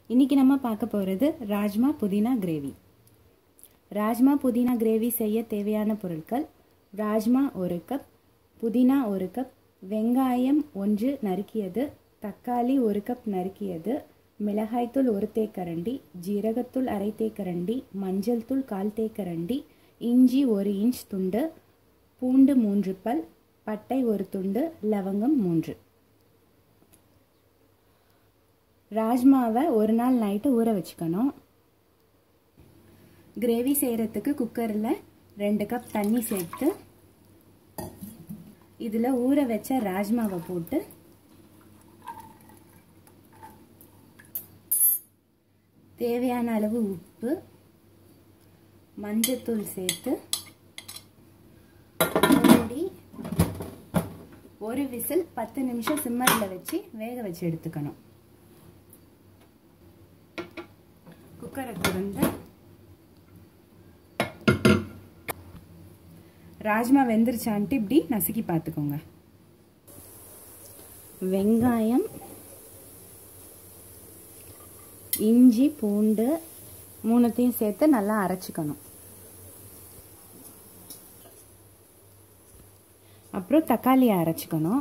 இன்னைக்கு நம்ம பார்க்க போகிறது ராஜ்மா புதினா கிரேவி ராஜ்மா புதினா கிரேவி செய்ய தேவையான பொருட்கள் ராஜ்மா ஒரு கப் புதினா ஒரு கப் வெங்காயம் ஒன்று நறுக்கியது தக்காளி ஒரு கப் நறுக்கியது மிளகாய்த்தூள் ஒரு தேக்கரண்டி ஜீரகத்தூள் அரை தேக்கரண்டி மஞ்சள் தூள் கால் தேக்கரண்டி இஞ்சி ஒரு இன்ச் துண்டு பூண்டு மூன்று பல் பட்டை ஒரு துண்டு லவங்கம் மூன்று ராஜ்மாவை ஒரு நாள் நைட்டு ஊற வச்சுக்கணும் கிரேவி செய்கிறதுக்கு குக்கரில் ரெண்டு கப் தண்ணி சேர்த்து இதில் ஊற வச்ச ராஜ்மாவை போட்டு தேவையான அளவு உப்பு மஞ்சத்தூள் சேர்த்து மூடி ஒரு விசில் பத்து நிமிஷம் சிம்மரில் வச்சு வேக வச்சு எடுத்துக்கணும் குக்கரை திறந்து ராஜ்மா வெந்துருச்சான்ட்டு இப்படி நசுக்கி பார்த்துக்கோங்க வெங்காயம் இஞ்சி பூண்டு மூணுத்தையும் சேர்த்து நல்லா அரைச்சிக்கணும் அப்புறம் தக்காளியை அரைச்சிக்கணும்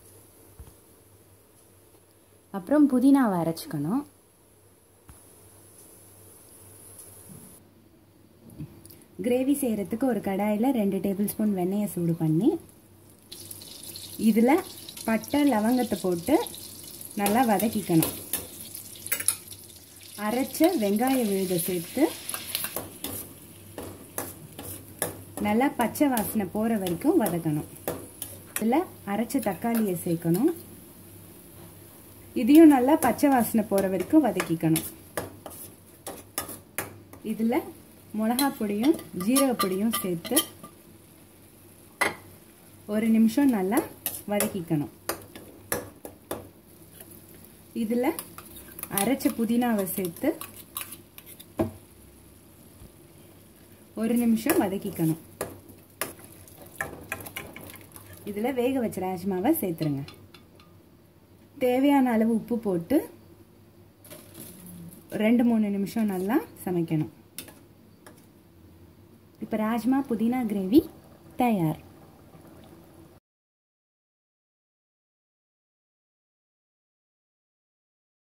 அப்புறம் புதினாவை அரைச்சிக்கணும் கிரேவி செய்கிறதுக்கு ஒரு கடாயில் ரெண்டு டேபிள் ஸ்பூன் வெண்ணெயை சூடு பண்ணி இதில் பட்டை லவங்கத்தை போட்டு நல்லா வதக்கிக்கணும் அரைச்ச வெங்காய விழுதை சேர்த்து நல்லா பச்சை வாசனை போகிற வரைக்கும் வதக்கணும் இதில் அரைச்ச தக்காளியை சேர்க்கணும் இதையும் நல்லா பச்சை வாசனை போகிற வரைக்கும் வதக்கிக்கணும் இதில் மிளகா பொடியும் ஜீரக பொடியும் சேர்த்து ஒரு நிமிஷம் நல்லா வதக்கிக்கணும் இதில் அரைச்ச புதினாவை சேர்த்து ஒரு நிமிஷம் வதக்கிக்கணும் இதில் வேக வச்ச ராஜ்மாவை சேர்த்துருங்க தேவையான அளவு உப்பு போட்டு ரெண்டு மூணு நிமிஷம் நல்லா சமைக்கணும் இப்போ ராஜ்மா புதினா கிரேவி தயார்